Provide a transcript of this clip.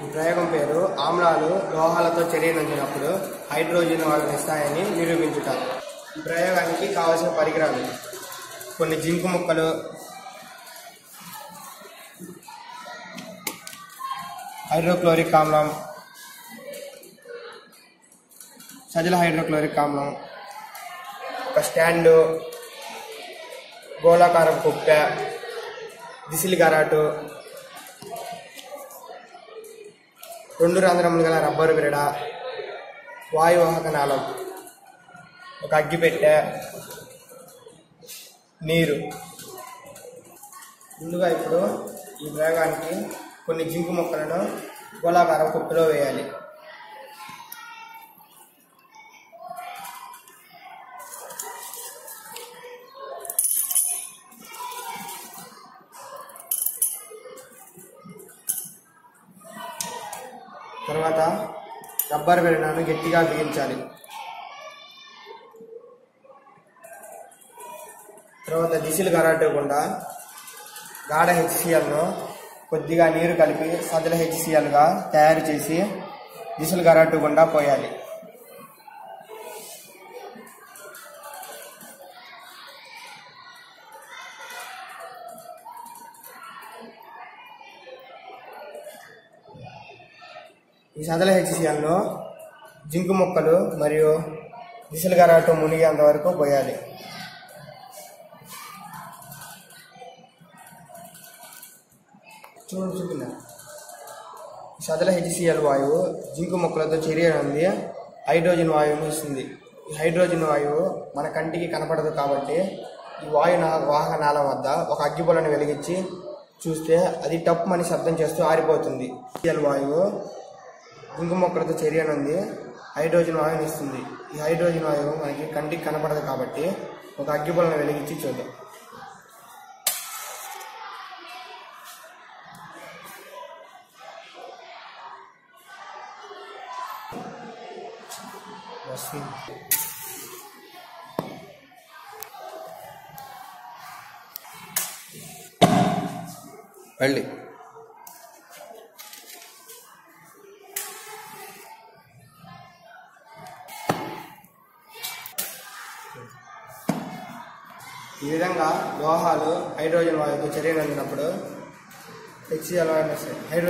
ప్రయోగం పేరు ఆమ్లాలు లోహాలతో చర్యనందినప్పుడు హైడ్రోజన్ వాయువులు ఇస్తాయని నిరూపించుట ఈ ప్రయోగానికి కావలసిన పరికరాలు కొన్ని జింకు ముక్కలు హైడ్రోక్లోరిక్ ఆమ్లం సజల హైడ్రోక్లోరిక్ ఆమ్లం ఒక స్టాండు గోళాకారం కుప్ప దిసిలి గరాటు రెండు రంధ్రములు గల రబ్బరు బిరడ వాయువాహక నాళం ఒక అగ్గిపెట్టె నీరు ముందుగా ఇప్పుడు ఈ ప్రయోగానికి కొన్ని జింకు మొక్కలను గోళాకారం కుప్పలో వేయాలి తర్వాత రబ్బర్ బెరడాను గట్టిగా బిగించాలి తర్వాత దిశలు గరాటకుండా గాఢ హెచ్సిఎల్ను కొద్దిగా నీరు కలిపి సజల హెచ్సిఎల్గా తయారు చేసి దిశలు గరాటకుండా పోయాలి ఈ సదల హెచ్సిఎల్లో జింకు మొక్కలు మరియు దిశలు గరాటు మునిగేంత వరకు పోయాలి చూడండి చూపిన సదల హెచ్సిఎల్ వాయువు జింకు మొక్కలతో చర్య ఉంది హైడ్రోజన్ వాయువును ఇస్తుంది ఈ హైడ్రోజన్ వాయువు మన కంటికి కనపడదు కాబట్టి ఈ వాయు నా- వాహక నాళం వద్ద ఒక అగ్గిపుల్లను వెలిగించి చూస్తే అది టప్ అని శబ్దం చేస్తూ ఆరిపోతుంది హెచ్సిఎల్ వాయువు జింకు మొక్కలతో చర్యనుంది హైడ్రోజన్ వాయువుని ఇస్తుంది ఈ హైడ్రోజన్ వాయువు మనకి కంటికి కనపడదు కాబట్టి ఒక అగ్గిపుల్లను వెలిగించి చూద్దాం వస్తుంది వెళ్ళి ఈ విధంగా లోహాలు హైడ్రోజన్ వాయువుతో చర్యనందినప్పుడు హెచ్సిఎల్ హైడ్రోజన్